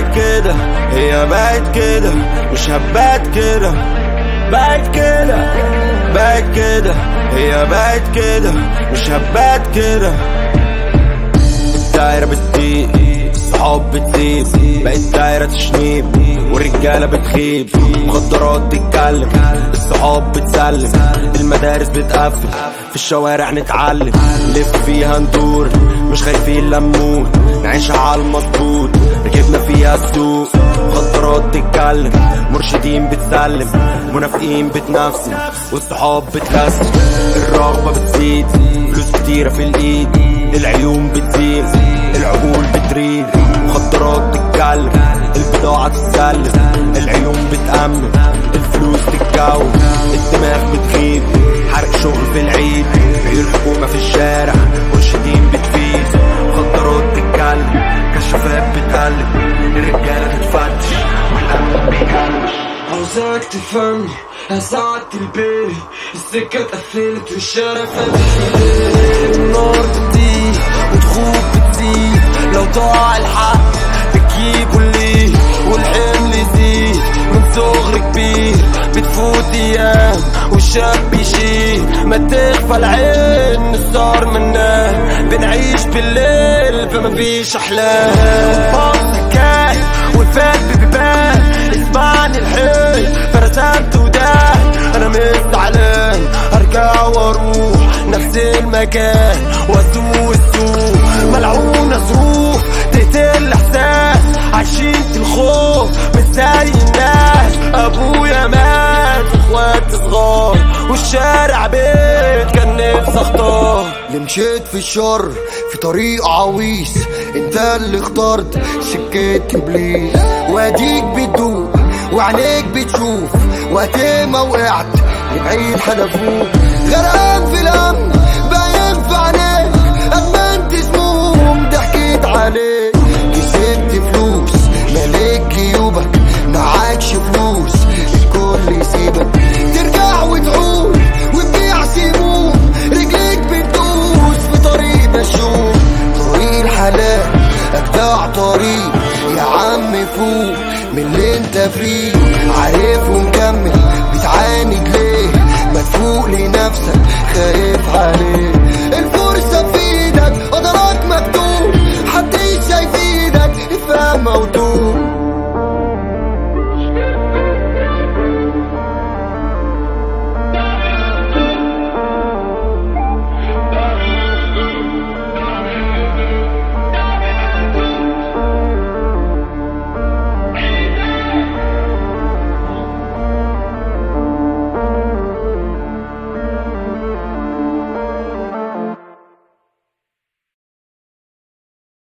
بقت كده هي بقت كده مش هبات كده بقت كده بقت كده هي بقت كده مش هبات كده الدايرة بتضيق الصحاب بتسيب بقت دايرة تشنيب والرجالة بتخيب مخدرات تتكلم الصحاب بتسلم المدارس بتقفل في الشوارع نتعلم نلف فيها ندور مش خايفين لمون نعيشها على المظبوط ركبنا فيها السوق مخدرات تتكلم مرشدين بتسلم منافقين بتنافسوا والصحاب بتكسر الرغبة بتزيد فلوس كتيرة في الايد العيون بتزيد العقول بتريد مخدرات تتكلم البضاعة تتسلم العيون بتأمن الفلوس تتجاوب الدماغ بتغيب حرق شغل في العيد عيون حكومة في الشارع مرشدين بتفيد مخدرات تتكلم كشافات بتقلب الرجالة بتفتش والأمن بيكلم عاوزك تفهمني يا ساعة البيت السكة اتقفلت والشارع فاتح النار بتزيد وتخوف بتزيد لو ضاع الحق بتجيبه الليل والحمل يزيد من صغر كبير بتفوت ايام والشاب يشيل ما تخفى العين الصار منام بنعيش بالليل فما فيش احلام باص حكاية وفات ببيبان اسمعني الحين فرسمت ودان انا مش زعلان ارجع واروح نفس المكان واسوق السوق ملعونة ظروف تقتل احساس عايشين في الخوف مش زي الناس ابويا مات اخوات صغار والشارع بيت كان نفسي اختار اللي مشيت في الشر في طريق عويس انت اللي اخترت سكة ابليس واديك بتدوق وعينيك بتشوف وقت ما وقعت لبعيد حدفوك غرقان في الهم